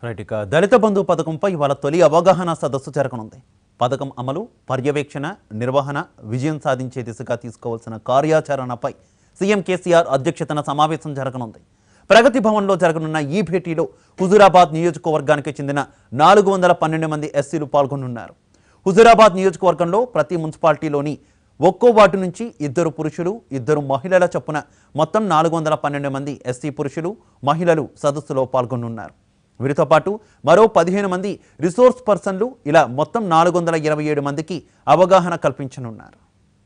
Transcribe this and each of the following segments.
Right ఇక దళిత బంధు పథకంపై ఇవాళ తొలి అవగాహన సదస్సు జరగనుంది పథకం అమలు పర్యవేక్షణ నిర్వహణ విజయం సాధించే దిశగా తీసుకోవాల్సిన కార్యాచరణపై సీఎం కేసీఆర్ అధ్యక్షతన సమావేశం జరగనుంది ప్రగతి భవన్లో జరగనున్న ఈ భేటీలో హుజురాబాద్ నియోజకవర్గానికి చెందిన నాలుగు వందల పన్నెండు మంది ఎస్సీలు పాల్గొనున్నారు హుజురాబాద్ నియోజకవర్గంలో ప్రతి మున్సిపాలిటీలోని ఒక్కో వార్డు నుంచి ఇద్దరు పురుషులు ఇద్దరు మహిళల చొప్పున మొత్తం నాలుగు వందల పన్నెండు మంది ఎస్సీ పురుషులు మహిళలు సదస్సులో పాల్గొనున్నారు వీరితో పాటు మరో పదిహేను మంది రిసోర్స్ పర్సన్లు ఇలా మొత్తం నాలుగు వందల ఇరవై ఏడు మందికి అవగాహన కల్పించనున్నారు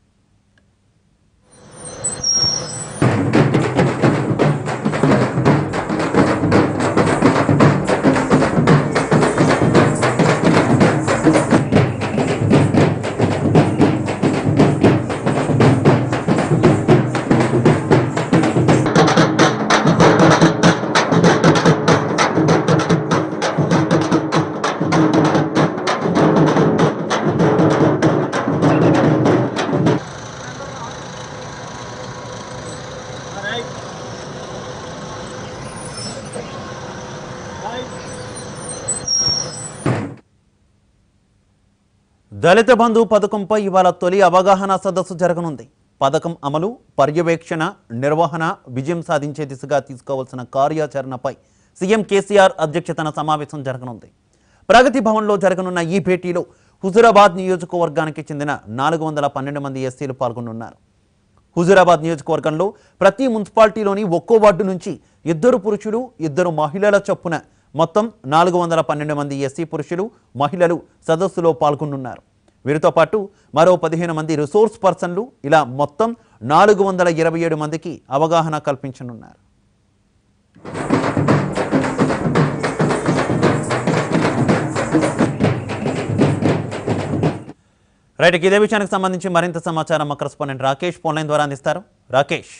దళిత బంధు పథకంపై ఇవాళ తొలి అవగాహన సదస్సు జరగనుంది పథకం అమలు పర్యవేక్షణ నిర్వహణ విజయం సాధించే దిశగా తీసుకోవాల్సిన కార్యాచరణపై సీఎం కేసీఆర్ అధ్యక్షతన సమావేశం జరగనుంది ప్రగతి భవన్లో జరగనున్న ఈ భేటీలో హుజురాబాద్ నియోజకవర్గానికి చెందిన నాలుగు వందల పన్నెండు మంది ఎస్సీలు పాల్గొనున్నారు హుజురాబాద్ నియోజకవర్గంలో ప్రతి మున్సిపాలిటీలోని ఒక్కో వార్డు నుంచి ఇద్దరు పురుషులు ఇద్దరు మహిళల చొప్పున మొత్తం నాలుగు వందల పన్నెండు మంది ఎస్సీ పురుషులు మహిళలు సదస్సులో పాల్గొనున్నారు వీరితో పాటు మరో పదిహేను మంది రిసోర్స్ పర్సన్లు ఇలా మొత్తం నాలుగు వందల ఇరవై ఏడు మందికి అవగాహన కల్పించనున్నారు రైట్ ఇక ఇదే విషయానికి సంబంధించి మరింత సమాచారం మా కరెస్పాండెంట్ రాకేష్ ఫోన్లైన్ ద్వారా అందిస్తారు రాకేష్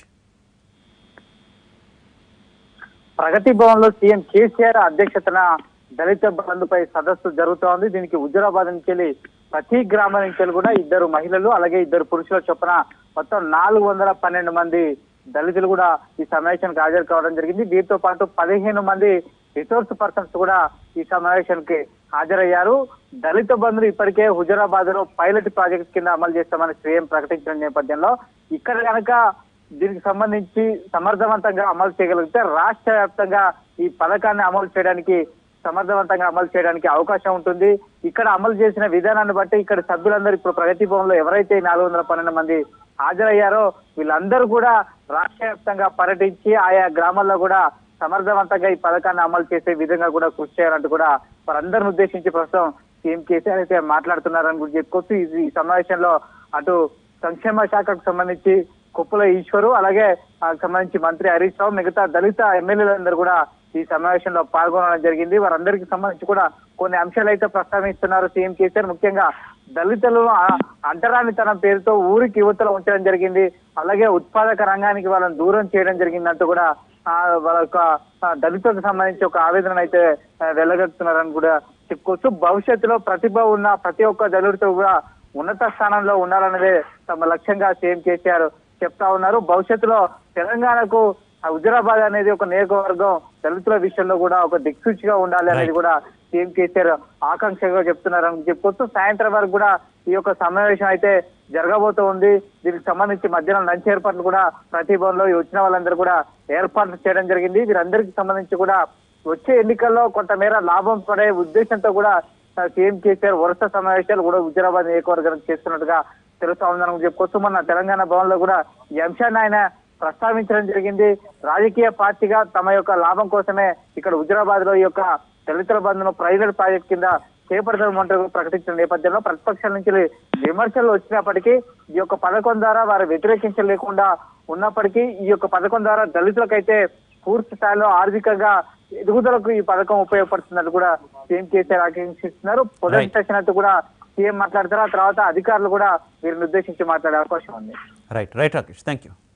ప్రగతి భవన్ లో సీఎం కేసీఆర్ అధ్యక్షతన దళిత బంధుపై సదస్సు జరుగుతోంది దీనికి హుజురాబాద్ నుంచి వెళ్ళి ప్రతి గ్రామం నుంచి వెళ్ళి కూడా ఇద్దరు మహిళలు అలాగే ఇద్దరు పురుషుల చొప్పున మొత్తం నాలుగు వందల పన్నెండు మంది దళితులు కూడా ఈ సమావేశానికి హాజరు కావడం జరిగింది దీంతో పాటు పదిహేను మంది రిసోర్స్ పర్సన్స్ కూడా ఈ సమావేశానికి హాజరయ్యారు దళిత బంధులు ఇప్పటికే హుజురాబాద్ లో పైలట్ ప్రాజెక్ట్ కింద అమలు చేస్తామని సీఎం ప్రకటించిన నేపథ్యంలో ఇక్కడ కనుక దీనికి సంబంధించి సమర్థవంతంగా అమలు చేయగలిగితే రాష్ట్ర వ్యాప్తంగా ఈ పథకాన్ని అమలు చేయడానికి సమర్థవంతంగా అమలు చేయడానికి అవకాశం ఉంటుంది ఇక్కడ అమలు చేసిన విధానాన్ని బట్టి ఇక్కడ సభ్యులందరూ ఇప్పుడు ప్రగతి భవన్లో ఎవరైతే నాలుగు వందల పన్నెండు మంది హాజరయ్యారో వీళ్ళందరూ కూడా రాష్ట్ర వ్యాప్తంగా పర్యటించి ఆయా గ్రామాల్లో కూడా సమర్థవంతంగా ఈ పథకాన్ని అమలు చేసే విధంగా కూడా కృషి చేయాలంటూ కూడా వారందరిని ఉద్దేశించి ప్రస్తుతం సీఎం కేసీఆర్ అయితే మాట్లాడుతున్నారని కూడా చెప్పుకోవచ్చు ఈ- ఈ సమావేశంలో అటు సంక్షేమ శాఖకు సంబంధించి కుప్పల ఈశ్వరు అలాగే ఆ సంబంధించి మంత్రి హరీష్ రావు మిగతా దళిత ఎమ్మెల్యేలందరూ కూడా ఈ సమావేశంలో పాల్గొనడం జరిగింది వారందరికీ సంబంధించి కూడా కొన్ని అంశాలు అయితే ప్రస్తావిస్తున్నారు సీఎం కేసీఆర్ ముఖ్యంగా దళితులు ఆ- అంటరానితనం పేరుతో ఊరికి యువతలో ఉంచడం జరిగింది అలాగే ఉత్పాదక రంగానికి వాళ్ళని దూరం చేయడం జరిగిందంటూ కూడా ఆ వాళ్ళ యొక్క ఆ, దళితులకు సంబంధించి ఒక ఆవేదన అయితే ఆ, వెళ్ళగలుగుతున్నారని కూడా చెప్పుకోవచ్చు భవిష్యత్తులో ప్రతిభ ఉన్న ప్రతి ఒక్క దళితుడు కూడా ఉన్నత స్థానంలో ఉండాలన్నదే తమ లక్ష్యంగా సీఎం కేసీఆర్ చెప్తా ఉన్నారు భవిష్యత్తులో తెలంగాణకు ఆ హుజురాబాద్ అనేది ఒక నియోజకవర్గం దళితుల విషయంలో కూడా ఒక దిక్సూచిగా ఉండాలి అనేది కూడా సీఎం కేసీఆర్ ఆకాంక్షగా చెప్తున్నారని చెప్పుకోవచ్చు సాయంత్రం వరకు కూడా ఈ యొక్క సమావేశం అయితే జరగబోతూ ఉంది దీనికి సంబంధించి మధ్యాహ్నం లంచ్ ఏర్పాట్లు కూడా ప్రతి భవన్లో ఈ వచ్చిన వాళ్ళందరూ కూడా ఏర్పాట్లు చేయడం జరిగింది వీరందరికీ సంబంధించి కూడా వచ్చే ఎన్నికల్లో కొంతమేర లాభం పడే ఉద్దేశంతో కూడా ఆ, సీఎం కేసీఆర్ వరుస సమావేశాలు కూడా హుజురాబాద్ నియోజకవర్గానికి చేస్తున్నట్టుగా తెలుస్తా ఉందని చెప్పుకోవచ్చు మొన్న తెలంగాణ భవన్ లో కూడా ఈ అంశాన్ని ఆయన ప్రస్తావించడం జరిగింది రాజకీయ పార్టీగా తమ యొక్క లాభం కోసమే ఇక్కడ హుజురాబాద్ లో ఈ యొక్క దళితుల బంధును ప్రైవేట్ ప్రాజెక్ట్ కింద చేపడతామంటూ ప్రకటించిన నేపథ్యంలో ప్రతిపక్షాల నుంచి విమర్శలు వచ్చినప్పటికీ ఈ యొక్క పథకం ద్వారా వారు వ్యతిరేకించలేకుండా ఉన్నప్పటికీ ఈ యొక్క పథకం ద్వారా దళితులకైతే పూర్తి స్థాయిలో ఆర్థికంగా ఎదుగుదలకు ఈ పథకం ఉపయోగపడుతున్నట్టు కూడా సీఎం కేసీఆర్ ఆకాంక్షిస్తున్నారు పొదటి Right. సెషన్ అంటూ కూడా సీఎం మాట్లాడతారు ఆ తర్వాత అధికారులు కూడా వీరిని ఉద్దేశించి మాట్లాడే అవకాశం ఉంది right right Rakesh thank you